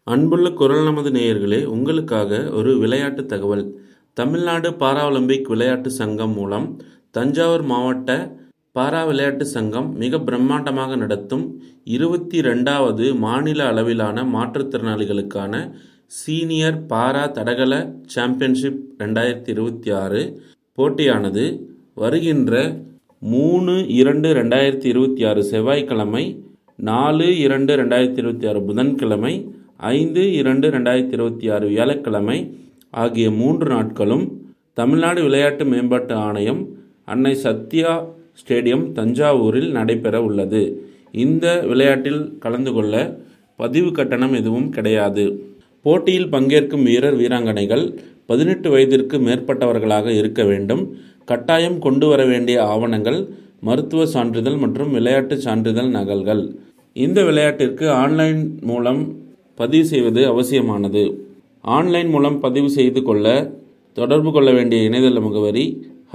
அன்புள்ள குரல் நமது நேயர்களே உங்களுக்காக ஒரு விளையாட்டு தகவல் தமிழ்நாடு பாரா ஒலிம்பிக் விளையாட்டு சங்கம் மூலம் தஞ்சாவூர் மாவட்ட பாரா விளையாட்டு சங்கம் மிக பிரம்மாண்டமாக நடத்தும் இருபத்தி ரெண்டாவது மாநில அளவிலான மாற்றுத்திறனாளிகளுக்கான சீனியர் பாரா தடகள சாம்பியன்ஷிப் ரெண்டாயிரத்தி இருபத்தி ஆறு போட்டியானது வருகின்ற மூணு இரண்டு ரெண்டாயிரத்தி இருபத்தி ஆறு செவ்வாய்க்கிழமை நாலு இரண்டு ரெண்டாயிரத்தி இருபத்தி ஆறு புதன்கிழமை ஐந்து இரண்டு ரெண்டாயிரத்தி இருபத்தி ஆறு வியாழக்கிழமை ஆகிய மூன்று நாட்களும் தமிழ்நாடு விளையாட்டு மேம்பாட்டு ஆணையம் அன்னை சத்யா ஸ்டேடியம் தஞ்சாவூரில் நடைபெற உள்ளது இந்த விளையாட்டில் கலந்து கொள்ள பதிவு கட்டணம் எதுவும் கிடையாது போட்டியில் பங்கேற்கும் வீரர் வீராங்கனைகள் பதினெட்டு வயதிற்கு மேற்பட்டவர்களாக இருக்க வேண்டும் கட்டாயம் கொண்டு வர வேண்டிய ஆவணங்கள் மருத்துவ சான்றிதழ் மற்றும் விளையாட்டு சான்றிதழ் நகல்கள் இந்த விளையாட்டிற்கு ஆன்லைன் மூலம் பதிவு செய்வது அவசியமானது ஆன்லைன் மூலம் பதிவு செய்து கொள்ள தொடர்பு கொள்ள வேண்டிய இணையதள முகவரி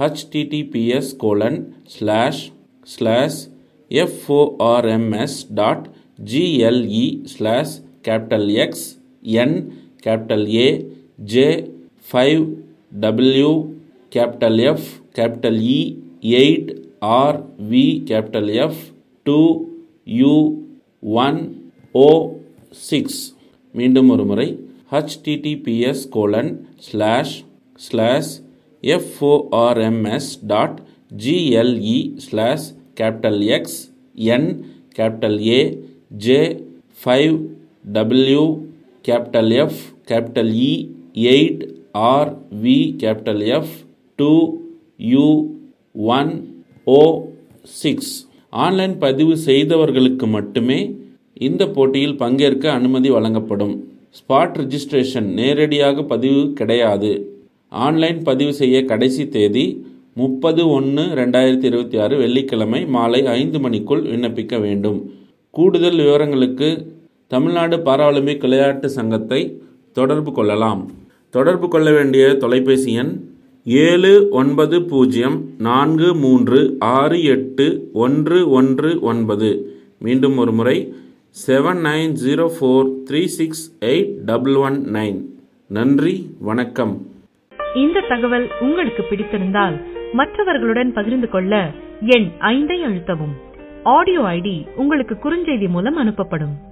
https colon slash slash FORMS dot GLE slash capital X N capital A J five W capital F capital E eight R V capital F two U one O six மீண்டும் ஒரு முறை HTTPS colon slash slash FORMS dot GLE slash capital X N capital A J five W capital F capital E eight R V capital F two U one O six online பதிவு செய்தவர்களுக்கு மட்டுமே இந்த போட்டியில் பங்கேற்க அனுமதி வழங்கப்படும் spot registration நேரடியாக பதிவு கிடையாது ஆன்லைன் பதிவு செய்ய கடைசி தேதி முப்பது ஒன்று ரெண்டாயிரத்தி இருபத்தி ஆறு வெள்ளிக்கிழமை மாலை ஐந்து மணிக்குள் விண்ணப்பிக்க வேண்டும் கூடுதல் விவரங்களுக்கு தமிழ்நாடு பாராலிம்பிக் விளையாட்டு சங்கத்தை தொடர்பு கொள்ளலாம் தொடர்பு கொள்ள வேண்டிய தொலைபேசி எண் ஏழு ஒன்பது பூஜ்ஜியம் நான்கு மூன்று ஆறு எட்டு ஒன்று ஒன்று ஒன்பது மீண்டும் ஒரு முறை seven nine zero four three six eight double one nine நன்றி வணக்கம் இந்த தகவல் உங்களுக்கு பிடித்திருந்தால் மற்றவர்களுடன் பகிர்ந்து கொள்ள எண் ஐந்தை அழுத்தவும் ஆடியோ ஐடி உங்களுக்கு குறுஞ்செய்தி மூலம் அனுப்பப்படும்